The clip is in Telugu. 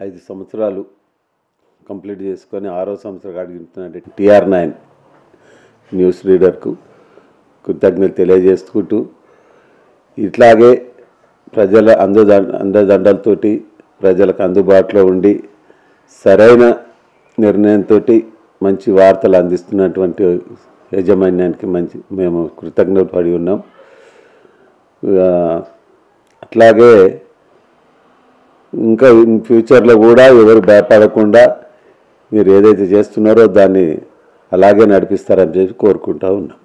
ఐదు సంవత్సరాలు కంప్లీట్ చేసుకొని ఆరో సంవత్సరం అడుగుతున్నట్టు టిఆర్ నైన్ న్యూస్ రీడర్కు కృతజ్ఞత తెలియజేసుకుంటూ ఇట్లాగే ప్రజల అందద అందదండలతోటి ప్రజలకు అందుబాటులో ఉండి సరైన నిర్ణయంతో మంచి వార్తలు అందిస్తున్నటువంటి యాజమాన్యానికి మంచి మేము కృతజ్ఞత పడి ఉన్నాం ఆ, అట్లాగే ఇంకా ఇన్ ఫ్యూచర్లో కూడా ఎవరు భయపడకుండా మీరు ఏదైతే చేస్తున్నారో దాన్ని అలాగే నడిపిస్తారని చెప్పి కోరుకుంటా ఉన్నాం